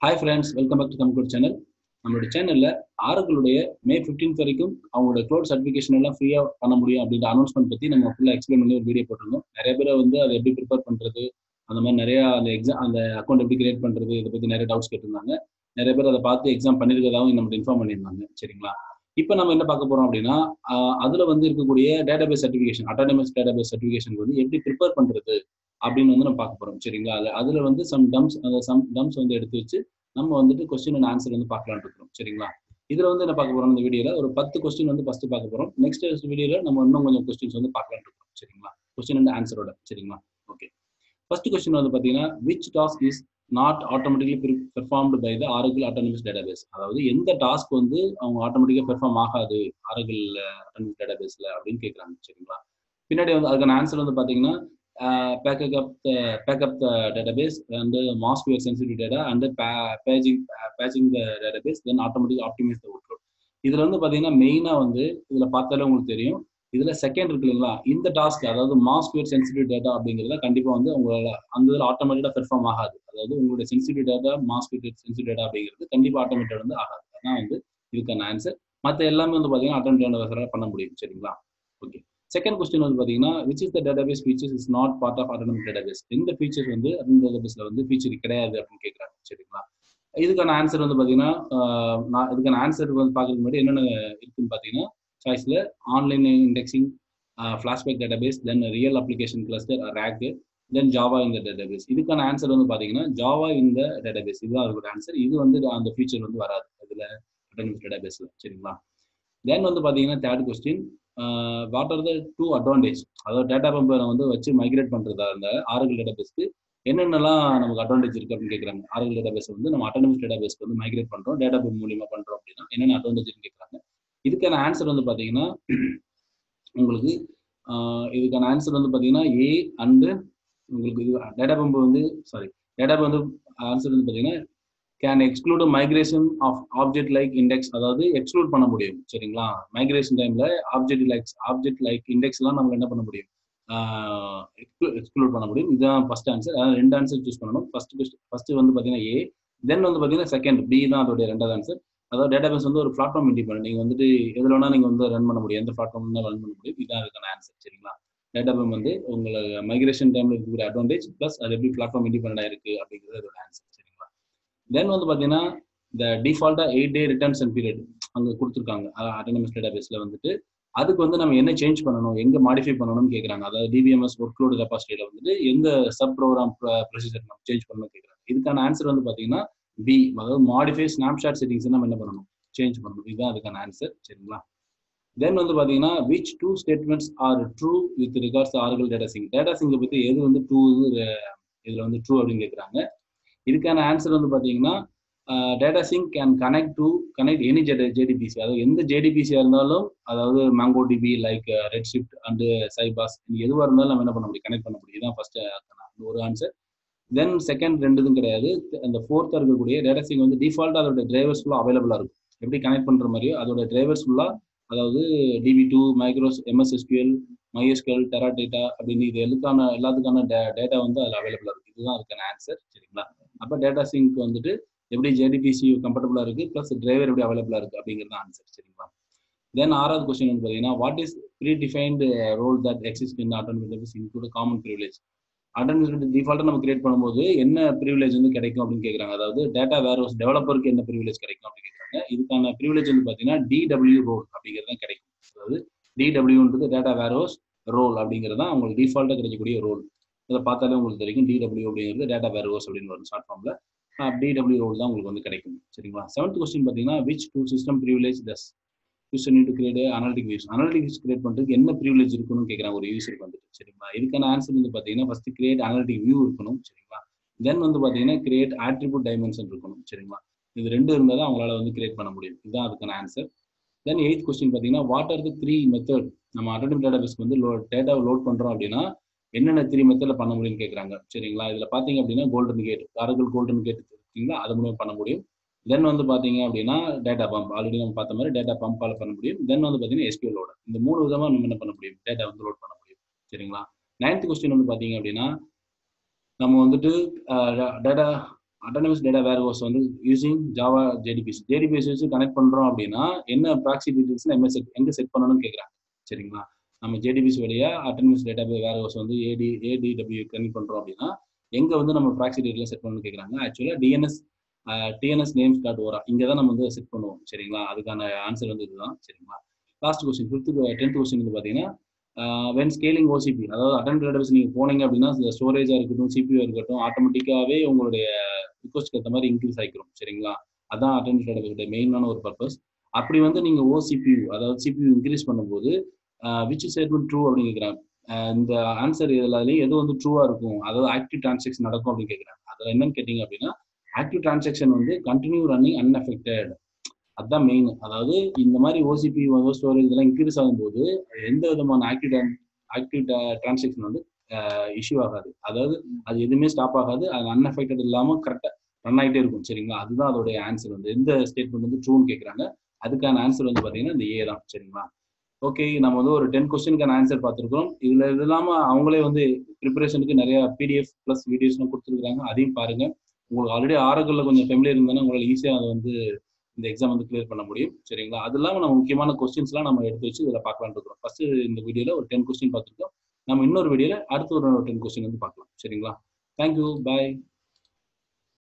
hi friends welcome back to Tamil channel நம்மளோட சேனல்ல ஆறுகளுடைய மே 15th வரைக்கும் அவங்களோட க்ளோட் சர்டிஃபிகேஷன் எல்லாம் ஃப்ரீயா பண்ண முடியும் அப்படின்ற அனௌன்ஸ்மெண்ட் பத்தி நம்ம ஃபுல்லா எக்ஸ்பிளைன் பண்ணி ஒரு வீடியோ போட்டிருந்தோம் நிறைய பேர் வந்து அதை எப்படி ப்ரிப்பேர் பண்றது அந்த மாதிரி நிறைய அந்த எக்ஸாம் அந்த அக்கௌண்ட் எப்படி கிரியேட் பண்றது இதை பத்தி நிறைய டவுட்ஸ் கேட்டிருந்தாங்க நிறைய பேர் அதை பார்த்து எக்ஸாம் பண்ணிருக்கதாகவும் நம்ம இன்ஃபார்ம் பண்ணியிருந்தாங்க சரிங்களா இப்போ நம்ம என்ன பார்க்க போறோம் அப்படின்னா ஆஹ் அதுல வந்து இருக்கக்கூடிய database certification autonomous database certification வந்து எப்படி ப்ரிப்பேர் பண்றது அப்படின்னு வந்து நம்ம பார்க்க போறோம் சரிங்களா அதுல அதுல வந்து சம் டம்ஸ் அந்த சம் டம்ஸ் வந்து எடுத்து வச்சு நம்ம வந்துட்டு கொஸ்டின் அண்ட் ஆன்சர் வந்து பார்க்கலாம்னு இருக்கிறோம் சரிங்களா இதுல வந்து என்ன பார்க்க போறோம் இந்த வீடியோல ஒரு பத்து கொஸ்டின் வந்து ஃபர்ஸ்ட் பார்க்க போறோம் நெக்ஸ்ட் வீடியோல நம்ம இன்னும் கொஞ்சம் கொஸ்டின்ஸ் வந்து பார்க்கலாம்னு இருக்கிறோம் சரிங்களா கொஸ்டின் அண்ட் ஆன்சரோட சரிங்களா ஓகே ஃபர்ஸ்ட் கொஸ்டின் வந்து பாத்தீங்கன்னா which task is not automatically performed by the Oracle autonomous database அதாவது எந்த டாஸ்க் வந்து அவங்க ஆட்டோமேட்டிக்காக பெர்ஃபார்ம் ஆகாது ஆரகிள் ஆட்டோனமஸ் டேட்டாபேஸ்ல அப்படின்னு கேட்குறாங்க சரிங்களா பின்னாடி வந்து அதுக்கான ஆன்சர் வந்து பாத்தீங்கன்னா backup up backup the database and mask your sensitive data and paging patching the database then automatic optimize the work இதுல வந்து பாத்தீங்கன்னா மெயினா வந்து இதுல பார்த்தாலே உங்களுக்கு தெரியும் இதுல செகண்ட் இருக்கு இல்லைங்களா இந்த டாஸ்க் அதாவது மாஸ்க் யுவர் சென்சிட்டிவ் டேட்டா அப்படிங்கிறத கண்டிப்பா வந்து உங்களால அந்த இதில் ஆட்டோமேட்டிக்கா பெர்ஃபார்ம் ஆகாது அதாவது உங்களுடைய sensitive data mask sensitive data அப்படிங்கிறது கண்டிப்பா ஆட்டோமேட்டட் வந்து ஆகாது அதான் வந்து இதுக்கான ஆன்சர் மற்ற எல்லாமே வந்து பாத்தீங்கன்னா ஆட்டோமேட்டிக் பண்ண முடியும் சரிங்களா ஓகே செகண்ட் கொஸ்டின் வந்து பாத்தீங்கன்னா which is the database features is not part of autonomic database எந்த ஃபீச்சர்ஸ் வந்து அட்டோனமிக் டேட்டாபேஸ்ல வந்து ஃபீச்சர் கிடையாது அப்படின்னு கேட்குறாங்க சரிங்களா இதுக்கான ஆன்சர் வந்து பாத்தீங்கன்னா நான் இதுக்கான ஆன்சர் வந்து பார்க்கறதுக்கு முன்னாடி என்னென்ன இருக்குன்னு பாத்தீங்கன்னா சாய்ஸ்ல online indexing flashback database then real application cluster RAC then Java இந்த டேட்டாபேஸ் இதுக்கான ஆன்சர் வந்து பாத்தீங்கன்னா ஜாவா இந்த டேட்டாபேஸ் இதுதான் அதோட ஆன்சர் இது வந்து அந்த ஃபீச்சர் வந்து வராது அதுல அட்டோனமிக் டேட்டாபேஸ்ல சரிங்களா தென் வந்து பாத்தீங்கன்னா third question what are the two advantage அதாவது டேட்டா பம்பை வந்து வச்சு மைக்ரேட் பண்றதா இருந்த ஆரல் டேட்டாபேஸ்க்கு என்னென்னலாம் நமக்கு அட்வான்டேஜ் இருக்கு அப்படின்னு கேட்குறாங்க ஆரல் டேட்டாபேஸ் வந்து நம்ம அட்டானமிக் டேட்டாபேஸ்க்கு வந்து மைக்ரேட் பண்றோம் டேட்டா பம்ப் மூலியமா பண்றோம் அப்படின்னா என்னென்ன அட்வான்டேஜ் கேட்குறாங்க இதுக்கான ஆன்சர் வந்து பாத்தீங்கன்னா உங்களுக்கு இதுக்கான ஆன்சர் வந்து பாத்தீங்கன்னா ஏ அண்டு உங்களுக்கு இது டேட்டா பம்ப் வந்து சாரி டேட்டா பம்ப் வந்து ஆன்சர் வந்து பாத்தீங்கன்னா can exclude migration of object like index அதாவது எக்ஸ்க்ளூட் பண்ண முடியும் சரிங்களா மைக்ரேஷன் டைம்ல object like object like index எல்லாம் நம்ம என்ன பண்ண முடியும் எக்ஸ்க்ளூட் பண்ண முடியும் இதுதான் ஃபர்ஸ்ட் ஆன்சர் அதாவது ரெண்டு ஆன்சர் சூஸ் பண்ணணும் ஃபர்ஸ்ட் ஃபர்ஸ்ட் வந்து பாத்தீங்கன்னா ஏ தென் வந்து பாத்தீங்கன்னா செகண்ட் பி தான் அதோடைய ரெண்டாவது ஆன்சர் அதாவது டேட்டாபேஸ் வந்து ஒரு பிளாட்ஃபார்ம் இண்டிபெண்ட் நீங்க வந்துட்டு எதுல வேணா நீங்க வந்து ரன் பண்ண முடியும் எந்த பிளாட்ஃபார்ம் தான் ரன் பண்ண முடியும் இதுதான் அதுக்கான ஆன்சர் சரிங்களா டேட்டா பேம் வந்து உங்களுக்கு மைக்ரேஷன் டைம்ல இருக்கக்கூடிய அட்வான்டேஜ் பிளஸ் அது எப்படி பிளாட்ஃபார்ம் இண்டிபெண்டா இருக்கு அப்படிங்கிறது அதோட ஆன்சர் சரிங்களா தென் வந்து பாத்தீங்கன்னா இந்த டிஃபால்ட்டா eight day returns and period அங்க கொடுத்துருக்காங்க அட்டானமஸ் டேட்டாபேஸ்ல வந்துட்டு அதுக்கு வந்து நம்ம என்ன சேஞ்ச் பண்ணணும் எங்க மாடிஃபை பண்ணணும்னு கேட்கறாங்க அதாவது டிபிஎம்எஸ் ஒர்க் லோடு கெப்பாசிட்டியில வந்துட்டு எந்த சப் ப்ரோக்ராம் ப்ரொசீஜர் நம்ம சேஞ்ச் பண்ணணும் கேட்கறாங்க இதுக்கான ஆன்சர் வந்து பாத்தீங்கன்னா பி அதாவது மாடிஃபை ஸ்னாப்ஷாட் செட்டிங்ஸ் நம்ம என்ன பண்ணணும் சேஞ்ச் பண்ணணும் இதுதான் அதுக்கான ஆன்சர் சரிங்களா தென் வந்து பாத்தீங்கன்னா which two statements are true with regards Oracle data sync data சிங்கை பத்தி எது வந்து ட்ரூ இதுல வந்து ட்ரூ அப்படின்னு கேட்கறாங்க இதுக்கான ஆன்சர் வந்து பாத்தீங்கன்னா data sync can connect to connect any jet JDBC அதாவது எந்த ஜேடிபிசியா இருந்தாலும் அதாவது Mongo DB like Redshift and Sybase எதுவாக இருந்தாலும் நம்ம என்ன பண்ண முடியும் கனெக்ட் பண்ண முடியும் இதுதான் ஃபர்ஸ்ட் ஒரு ஆன்சர் தென் செகண்ட் ரெண்டுதும் கிடையாது அந்த ஃபோர்த்தா இருக்கக்கூடிய டேட்டா சிங் வந்து டிஃபால்ட் அதோட டிரைவர்ஸ் ஃபுல்லாக அவைலபிளா இருக்கும் எப்படி கனெக்ட் பண்ற மாதிரியோ அதோட டிரைவர்ஸ் ஃபுல்லா அதாவது DB two micros MS SQL MySQL Teradata அப்படின்னு இது எல்லாத்துக்கான எல்லாத்துக்கான டேட்டா வந்து அதில் அவைலபிளா இருக்கு இதுதான் அதுக்கான ஆன்சர் சரிங்களா அப்போ டேட்டா சிங்க் வந்துட்டு எப்படி ஜேடிபிசி கம்ஃபர்டபுளா இருக்கு பிளஸ் டிரைவர் எப்படி அவைலபிளா இருக்கு அப்படிங்கிறது ஆன்சர் சரிங்களா தென் ஆறாவது கொஸ்டின் வந்து பார்த்தீங்கன்னா what is predefined role that exist in autonomous include common privilege autonomous டிஃபால்ட்டாக நம்ம கிரியேட் பண்ணும்போது என்ன ப்ரிவிலேஜ் வந்து கிடைக்கும் அப்படின்னு கேட்குறாங்க அதாவது டேட்டா வேர் ஹவுஸ் டெவலப்பருக்கு என்ன ப்ரிவிலேஜ் கிடைக்கும் அப்படின்னு கேட்குறாங்க இதுக்கான ப்ரிவிலேஜ் வந்து பார்த்தீங்கன்னா டிடபிள்யூ ரோல் அப்படிங்கிறது தான் கிடைக்கும் அதாவது டிடபிள்யூன்றது டேட்டா வேர் ஹவுஸ் ரோல் அப்படிங்கிறது தான் உங்களுக்கு டிஃபால்ட்டாக கிடைக்கக்கூடிய ரோல் இதை பார்த்தாலே உங்களுக்கு தெரியும் டிடபிள்யூ அப்படிங்கிறது டேட்டா வேர் ஹவுஸ் அப்படின்னு வரும் ஷார்ட் ஃபார்மில் டிடபிள்யூ ரோல் தான் உங்களுக்கு வந்து கிடைக்கும் சரிங்களா செவன்த் கொஸ்டின் பார்த்தீங்கன்னா which two system privilege thus user need to create analytic views analytic views create பண்ணுறதுக்கு என்ன ப்ரிவிலேஜ் இருக்கணும்னு கேட்குறாங்க ஒரு யூசருக்கு வந்துட்டு சரிங்களா இதுக்கான ஆன்சர் வந்து பார்த்தீங்கன்னா ஃபர்ஸ்ட் கிரியேட் அனாலிட்டிக் வியூ இருக்கணும் சரிங்களா தென் வந்து பார்த்தீங்கன்னா கிரியேட் ஆட்ரிபியூட் டைமென்ஷன் இருக்கணும் சரிங்களா இது ரெண்டு இருந்தால் தான் அவங்களால வந்து கிரியேட் பண்ண முடியும் இதுதான் அதுக்கான ஆன்சர் தென் எயித் கொஸ்டின் பார்த்தீங்கன்னா what are the three method நம்ம அட்டோமிக் டேட்டாபேஸ்க்கு வந்து லோ டேட்டாவை லோட் பண்ணுறோம் அப்படின்னா என்னென்ன த்ரீ மெத்தடில் பண்ண முடியும்னு கேட்குறாங்க சரிங்களா இதில் பார்த்தீங்க அப்படின்னா Golden Gate Oracle Golden Gate இருக்கீங்களா அது மூலியம் பண்ண முடியும் தென் வந்து பார்த்தீங்க அப்படின்னா டேட்டா பம்ப் ஆல்ரெடி நம்ம பார்த்த மாதிரி டேட்டா பம்பால் பண்ண முடியும் தென் வந்து பார்த்தீங்கன்னா எஸ்கியூ லோட் இந்த மூணு விதமாக நம்ம என்ன பண்ண முடியும் டேட்டா வந்து லோட் பண்ண முடியும் சரிங்களா நைன்த் கொஸ்டின் வந்து பார்த்தீங்க அப்படின்னா நம்ம வந்துட்டு data autonomous data warehouse வந்து யூசிங் ஜாவா ஜேடிபிஎஸ் ஜேடிபிஎஸ் வச்சு கனெக்ட் பண்றோம் அப்படின்னா என்ன ப்ராக்சி டீடைல்ஸ் எம்ஏ செட் எங்க செட் பண்ணணும்னு கேட்குறாங்க சரிங்களா நம்ம ஜேடிபிஎஸ் வழியா அட்டானமஸ் டேட்டா வேர் ஹவுஸ் வந்து ஏடி ஏடிடபிள்யூ கனெக்ட் பண்றோம் அப்படின்னா எங்க வந்து நம்ம ப்ராக்சி டீடைல்ஸ் செட் பண்ணணும்னு கேட்குறாங்க ஆக்சுவலா DNS DNS names dot ora இங்கே தான் நம்ம வந்து செட் பண்ணுவோம் சரிங்களா அதுக்கான ஆன்சர் வந்து இதுதான் சரிங்களா last question fifth tenth question வந்து பார்த்தீங்கன்னா வென் ஸ்கேலிங் ஓசிபி அதாவது அட்டன் டேட்டாபேஸ் நீங்கள் போனீங்க அப்படின்னா ஸ்டோரேஜாக இருக்கட்டும் சிபியூ இருக்கட்டும் ஆட்டோமேட்டிக்காகவே உங்களுடைய ரிக்வஸ்ட்க்கு ஏற்ற மாதிரி இன்க்ரீஸ் ஆகிக்கிறோம் சரிங்களா அதான் அட்டன் டேட்டாபேஸோட மெயினான ஒரு பர்பஸ் அப்படி வந்து நீங்கள் ஓசிபியூ அதாவது சிபியூ இன்க்ரீஸ் பண்ணும்போது விச் ஸ்டேட்மெண்ட் ட்ரூ அப்படின்னு கேட்குறாங்க இந்த ஆன்சர் எல்லாத்துலேயும் எது வந்து ட்ரூவாக இருக்கும் அதாவது ஆக்டிவ் டிரான்சாக்ஷன் நடக்கும் அப்படின்னு கேட்குறாங்க அதில் என்னன்னு கேட்டிங்க அப்படின்னா ஆக்டிவ் டிரான்சாக்ஷன் வந்து கண்டினியூ ரன்னிங் அன்அஃபெக்டட் அதுதான் மெயின் அதாவது இந்த மாதிரி ஓசிபி வந்து ஸ்டோரேஜ் இதெல்லாம் இன்க்ரீஸ் ஆகும்போது எந்த விதமான ஆக்டிவ் ஆக்டிவ் டிரான்சாக்ஷன் வந்து இஷ்யூ ஆகாது அதாவது அது எதுவுமே ஸ்டாப் ஆகாது அது அன்அஃபெக்டட் இல்லாமல் கரெக்டாக ரன் ஆகிட்டே இருக்கும் சரிங்களா அதுதான் அதோடைய ஆன்சர் வந்து எந்த ஸ்டேட்மெண்ட் வந்து ட்ரூன்னு கேட்குறாங்க அதுக்கான ஆன்சர் வந்து பார்த்தீங்கன்னா இந்த ஏ தான் சரிங்களா ஓகே நம்ம வந்து ஒரு டென் கொஸ்டினுக்கான ஆன்சர் பார்த்துருக்கோம் இதில் இது இல்லாமல் அவங்களே வந்து ப்ரிப்பரேஷனுக்கு நிறைய பிடிஎஃப் ப்ளஸ் வீடியோஸ்லாம் கொடுத்துருக்காங்க அதையும் பாருங்க உங்களுக்கு ஆல்ரெடி ஆரோக்கியில் கொஞ்சம் ஃபெமிலியர் இருந்தாலும் உங்களால் ஈஸியாக அதை வந்து இந்த எக்ஸாம் வந்து கிளியர் பண்ண முடியும் சரிங்களா அது இல்லாமல் நம்ம முக்கியமான கொஸ்டின்ஸ்லாம் நம்ம எடுத்து வச்சு இதில் பார்க்கலாம்னு இருக்கிறோம் ஃபர்ஸ்ட் இந்த வீடியோவில் ஒரு டென் கொஸ்டின் பார்த்துருக்கோம் நம்ம இன்னொரு வீடியோவில் அடுத்த ஒரு டென் கொஸ்டின் வந்து பார்க்கலாம் சரிங்களா தேங்க்யூ பாய்